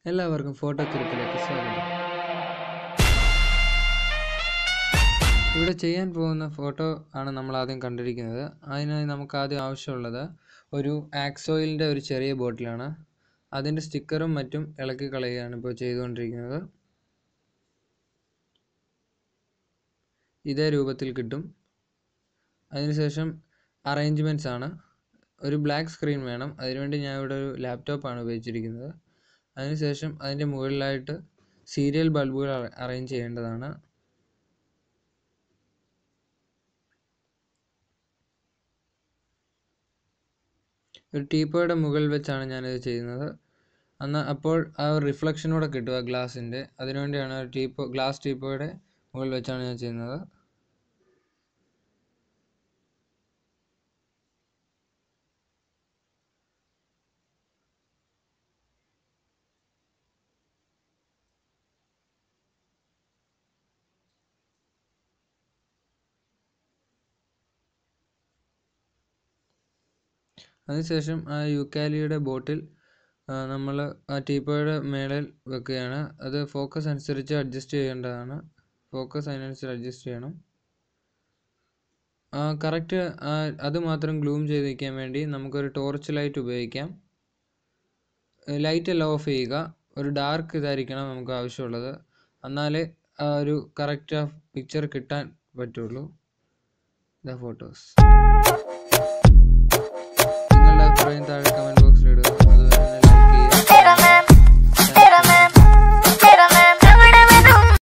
എല്ലാവർക്കും ഫോട്ടോ കുറിപ്പിലേക്ക് സ്വാഗതം ഇവിടെ ചെയ്യാൻ പോകുന്ന ഫോട്ടോ ആണ് നമ്മൾ ആദ്യം കണ്ടിരിക്കുന്നത് അതിനായി നമുക്ക് ആദ്യം ആവശ്യമുള്ളത് ഒരു ആക്സോയിലിൻ്റെ ഒരു ചെറിയ ബോട്ടിലാണ് അതിൻ്റെ സ്റ്റിക്കറും മറ്റും ഇളക്കി കളയുകയാണ് ഇപ്പോൾ ചെയ്തുകൊണ്ടിരിക്കുന്നത് ഇതേ രൂപത്തിൽ കിട്ടും അതിനുശേഷം അറേഞ്ച്മെൻറ്റ്സ് ആണ് ഒരു ബ്ലാക്ക് സ്ക്രീൻ വേണം അതിനുവേണ്ടി ഞാൻ ഇവിടെ ഒരു ലാപ്ടോപ്പാണ് ഉപയോഗിച്ചിരിക്കുന്നത് അതിനുശേഷം അതിൻ്റെ മുകളിലായിട്ട് സീരിയൽ ബൾബുകൾ അറേഞ്ച് ചെയ്യേണ്ടതാണ് ഒരു ടീപ്പോയുടെ മുകളിൽ വെച്ചാണ് ഞാനിത് ചെയ്യുന്നത് എന്നാൽ അപ്പോൾ ആ ഒരു റിഫ്ലക്ഷനൂടെ കിട്ടുക ഗ്ലാസിൻ്റെ അതിനുവേണ്ടിയാണ് ഒരു ടീപ്പോ ഗ്ലാസ് ടീപ്പോയുടെ മുകളിൽ വെച്ചാണ് ഞാൻ ചെയ്യുന്നത് അതിനുശേഷം ആ യുക്കാലിയുടെ ബോട്ടിൽ നമ്മൾ ആ ടീപ്പോയുടെ മേളിൽ വെക്കുകയാണ് അത് ഫോക്കസ് അനുസരിച്ച് അഡ്ജസ്റ്റ് ചെയ്യേണ്ടതാണ് ഫോക്കസ് അതിനനുസരിച്ച് അഡ്ജസ്റ്റ് ചെയ്യണം കറക്റ്റ് അത് മാത്രം ഗ്ലൂം ചെയ്ത് വയ്ക്കാൻ വേണ്ടി നമുക്കൊരു ടോർച്ച് ലൈറ്റ് ഉപയോഗിക്കാം ലൈറ്റ് എല്ലാം ഓഫ് ചെയ്യുക ഒരു ഡാർക്ക് ഇതായിരിക്കണം നമുക്ക് ആവശ്യമുള്ളത് എന്നാലേ ആ ഒരു കറക്റ്റ് ആ പിക്ചർ കിട്ടാൻ പറ്റുള്ളൂ ദ ഫോട്ടോസ് നിങ്ങളുടെ അഭിപ്രായം താഴെ